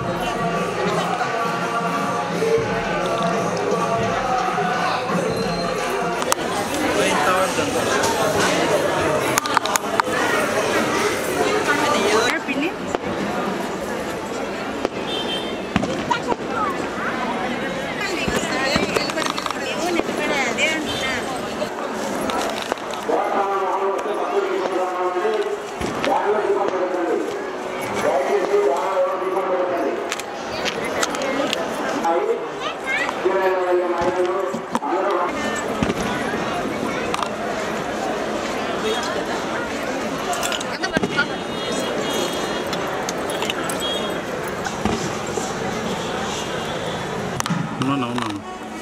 ఉన్నాను ఉన్నాను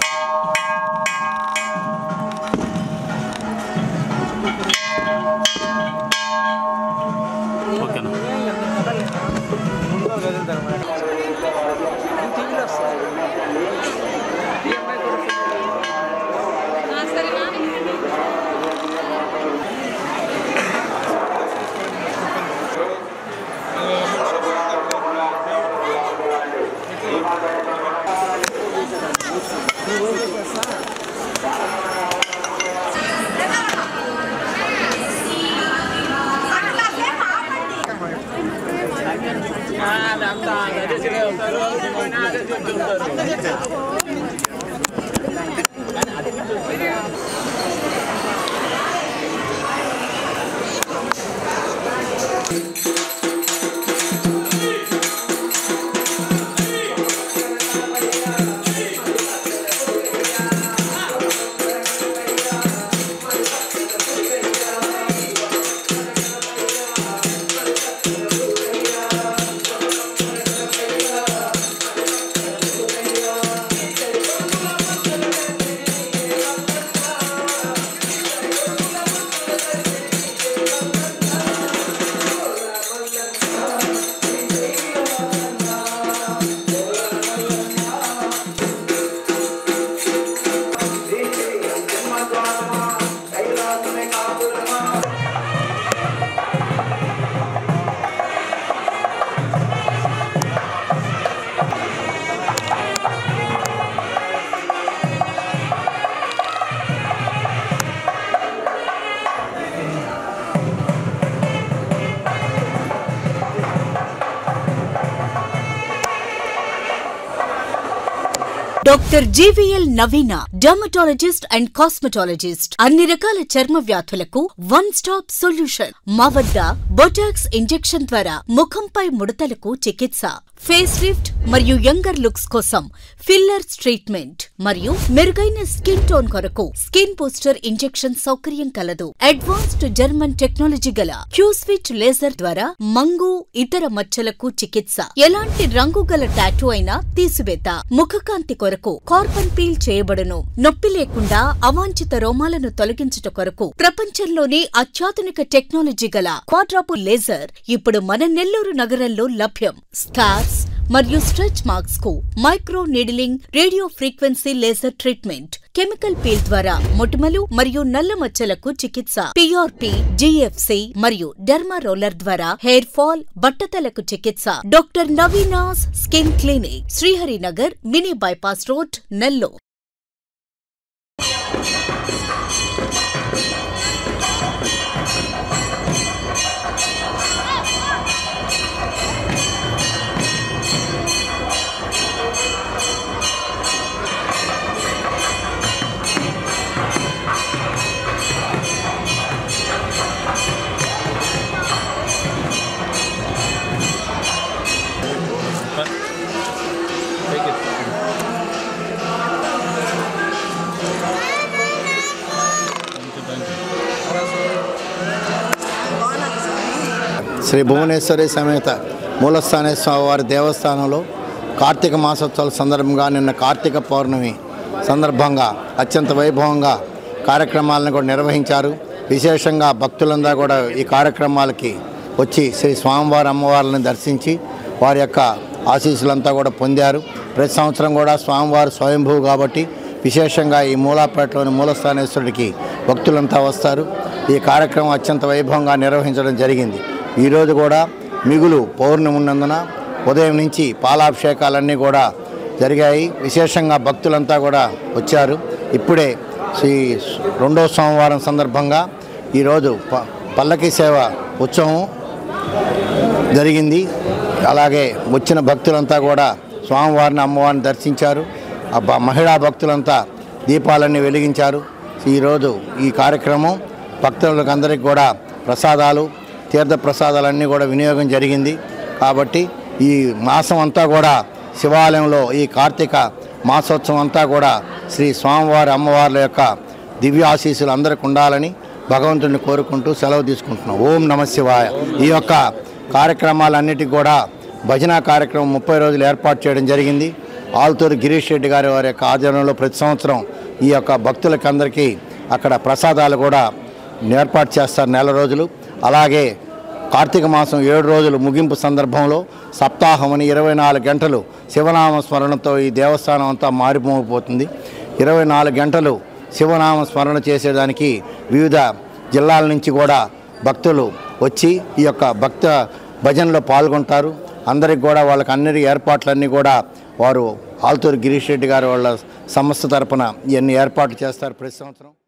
ఓకేనా doctor GVL Naveena dermatologist and cosmetologist అన్ని రకాల చర్మ వ్యాధులకు వన్ స్టాప్ సొల్యూషన్ మా వద్ద బొటాక్స్ ఇంజెక్షన్ ద్వారా ముఖంపై ముడతలకు చికిత్స ఫేస్ లిఫ్ట్ మరియు యంగర్ లుక్స్ కోసం ఫిల్లర్స్ ట్రీట్మెంట్ మరియు మెరుగైన స్కిన్ టోన్ కొరకు స్కిన్ బూస్టర్ ఇంజెక్షన్ సౌకర్యం కలదు అడ్వాన్స్డ్ జర్మన్ టెక్నాలజీ గల క్యూస్విచ్ లేజర్ ద్వారా మంగు ఇతర మచ్చలకు చికిత్స ఎలాంటి రంగు గల టాటూ అయినా తీసివేత ముఖకాంతి కొరకు కార్బన్ పీల్ చేయబడును నొప్పి లేకుండా అవాంఛిత రోమాలను తొలగించుట కొరకు ప్రపంచంలోనే అత్యాధునిక టెక్నాలజీ గల క్వాడ్రాపు లేజర్ ఇప్పుడు మన నెల్లూరు నగరంలో లభ్యం స్కార్స్ మరియు స్ట్రెచ్ మార్క్స్ కు micro needling radio frequency laser treatment chemical peel ద్వారా మొటిమలు మరియు నల్ల మచ్చలకు చికిత్స పిఆర్పి జిఎఫ్సి మరియు డెర్మా రోలర్ ద్వారా హెయిర్ ఫాల్ బట్టతలకు చికిత్స doctor Naveena's skin clinic Sriharinagar mini bypass road Nellore Take it. Thank you, thank you. Sri Bhuvaneshwari సమేత మూలస్థానేశ్వర వారి దేవస్థానంలో కార్తీక మాసోత్సవాల సందర్భంగా నిన్న కార్తీక పౌర్ణమి సందర్భంగా అత్యంత వైభవంగా కార్యక్రమాలను కూడా నిర్వహించారు విశేషంగా భక్తులందరూ కూడా ఈ కార్యక్రమాలకి వచ్చి శ్రీ స్వామివారి అమ్మవార్లను దర్శించి వారి యొక్క ఆశీస్సులంతా కూడా పొందారు ప్రతి సంవత్సరం కూడా స్వామివారు స్వయంభూ కాబట్టి విశేషంగా ఈ మూలాపేటలోని మూలస్థానేశ్వరుడికి భక్తులంతా వస్తారు ఈ కార్యక్రమం అత్యంత వైభవంగా నిర్వహించడం జరిగింది ఈరోజు కూడా మిగులు పౌర్ణమి ఉన్నందున ఉదయం నుంచి పాలాభిషేకాలన్నీ కూడా జరిగాయి విశేషంగా భక్తులంతా కూడా వచ్చారు ఇప్పుడే శ్రీ రెండో సోమవారం సందర్భంగా ఈరోజు ప పల్లకి సేవ ఉత్సవం జరిగింది అలాగే వచ్చిన భక్తులంతా కూడా స్వామివారిని అమ్మవారిని దర్శించారు ఆ బ- మహిళా భక్తులంతా దీపాలన్నీ వెలిగించారు ఈరోజు ఈ కార్యక్రమం భక్తులకు అందరికీ కూడా ప్రసాదాలు తీర్థ ప్రసాదాలన్నీ కూడా వినియోగం జరిగింది కాబట్టి ఈ మాసం అంతా కూడా శివాలయంలో ఈ కార్తీక మాసోత్సవం అంతా కూడా శ్రీ స్వామివారి అమ్మవార్ల యొక్క దివ్య ఆశీస్సులు అందరికి ఉండాలని భగవంతుడిని కోరుకుంటూ సెలవు తీసుకుంటున్నాం ఓం నమ శివాయ ఈ యొక్క కార్యక్రమాలన్నిటికీ కూడా భజన కార్యక్రమం ముప్పై రోజులు ఏర్పాటు చేయడం జరిగింది ఆల్తూరు గిరీష్ రెడ్డి గారి వారి యొక్క ఆధ్వర్యంలో ప్రతి సంవత్సరం ఈ యొక్క భక్తులకి అందరికీ అక్కడ ప్రసాదాలు కూడా ఏర్పాటు చేస్తారు నెల రోజులు అలాగే కార్తీక మాసం ఏడు రోజులు ముగింపు సందర్భంలో సప్తాహం అని ఇరవై నాలుగు గంటలు శివనామ స్మరణతో ఈ దేవస్థానం అంతా మారిపోతుంది ఇరవై నాలుగు గంటలు శివనామ స్మరణ చేసేదానికి వివిధ జిల్లాల నుంచి కూడా భక్తులు వచ్చి ఈ యొక్క భక్త భజనలో పాల్గొంటారు అందరికి కూడా వాళ్ళకి అన్ని ఏర్పాట్లన్నీ కూడా వారు ఆల్తూరు గిరీష్ రెడ్డి గారు వాళ్ళ సంస్థ తరపున ఇవన్నీ ఏర్పాట్లు చేస్తారు ప్రతి సంవత్సరం